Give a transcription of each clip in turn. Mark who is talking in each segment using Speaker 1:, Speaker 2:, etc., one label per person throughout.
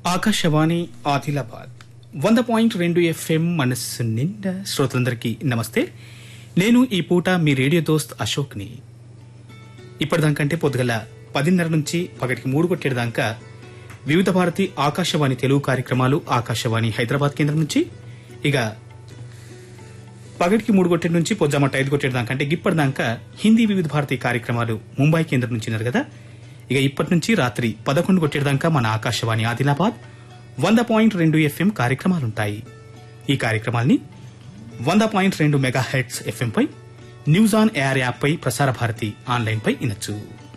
Speaker 1: ఆకాశవాణి ఆదిలాబాద్ వంద పాయింట్ రెండు ఎఫ్ఎం మనస్సు నిండా శ్రోతలందరికీ నమస్తే నేను ఈ పూట మీ రేడియో దోస్త్ అశోక్ని ఇప్పటిదాకంటే పొద్దుగల పదిన్నర నుంచి పగటికి మూడు కొట్టేదాకా వివిధ భారతి ఆకాశవాణి తెలుగు కార్యక్రమాలు ఆకాశవాణి హైదరాబాద్ కేంద్రం నుంచి ఇక పగటికి మూడు కొట్టేటి నుంచి పొద్దుమట ఐదు కొట్టేదాకా అంటే ఇప్పటిదాకా హిందీ వివిధ భారతి కార్యక్రమాలు ముంబై కేంద్రం నుంచి ఉన్నారు కదా ఇక ఇప్పటి నుంచి రాత్రి పదకొండు కొట్టేదాకా మన ఆకాశవాణి ఆదిలాబాద్ వంద పాయింట్ రెండు ఎఫ్ఎం కార్యక్రమాలుంటాయి ఈ కార్యక్రమాల్ని వంద పాయింట్ రెండు మెగా హెడ్స్ ఎఫ్ఎం పై న్యూస్ ఆన్ ఎయిర్ యాప్ పై ప్రసార భారతి ఆన్లైన్ పై వినొచ్చు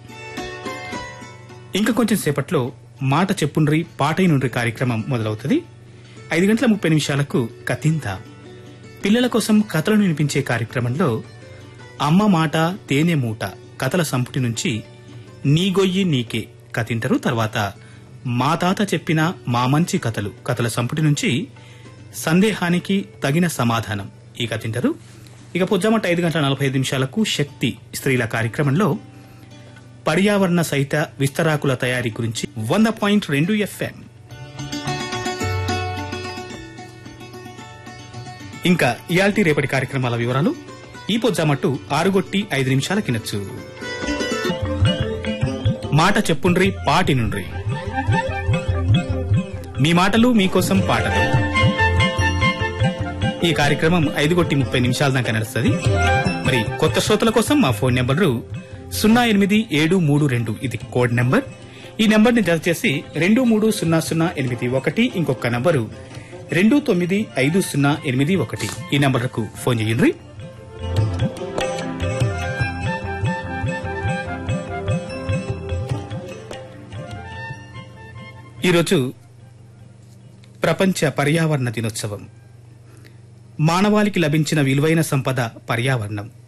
Speaker 1: ఇంకా కొంచెం సేపట్లో మాట చెప్పుండ్రి పాటై నుండ్రి కార్యక్రమం మొదలవుతుంది ఐదు గంటల ముప్పై నిమిషాలకు కతింత పిల్లల కోసం కథలను వినిపించే కార్యక్రమంలో అమ్మ మాట తేనె మూట కథల సంపుటి నుంచి నీ గొయ్యి నీకే కథింటారు తర్వాత మా తాత చెప్పిన మా మంచి కథలు కథల సంపుటి నుంచి సందేహానికి తగిన సమాధానం ఈ కథింటారు ఇక పొద్దుమట ఐదు గంటల నలభై ఐదు నిమిషాలకు శక్తి స్త్రీల కార్యక్రమంలో పర్యావరణ సహిత విస్తరాకుల తయారీ గురించి వంద పాయింట్ రెండు ఎఫ్ఎం ఇంకా ఇయాల్టీ రేపటి కార్యక్రమాల వివరాలు ఈ పొద్దుమట్టు ఆరుగొట్టి ఐదు నిమిషాల కినచ్చు మాట చెప్పుండ్రి పాటి నుండ్రి మీ మాటలు మీకోసం పాటలు ఈ కార్యక్రమం ఐదు కొట్టి ముప్పై నిమిషాల దాకా నడుస్తుంది మరి కొత్త శ్రోతల కోసం మా ఫోన్ నెంబరు సున్నా ఎనిమిది ఏడు మూడు రెండు ఇది కోడ్ నెంబర్ ఈ నెంబర్ ని జత చేసి రెండు మూడు సున్నా సున్నా ఎనిమిది ఒకటి ఇంకొక నంబరు రెండు తొమ్మిది ఐదు సున్నా ఎనిమిది ఒకటి ఈ నంబర్లకు ఫోన్ చేయండి ఈరోజు ప్రపంచ పర్యావరణ దినోత్సవం మానవాళికి లభించిన విలువైన సంపద పర్యావరణం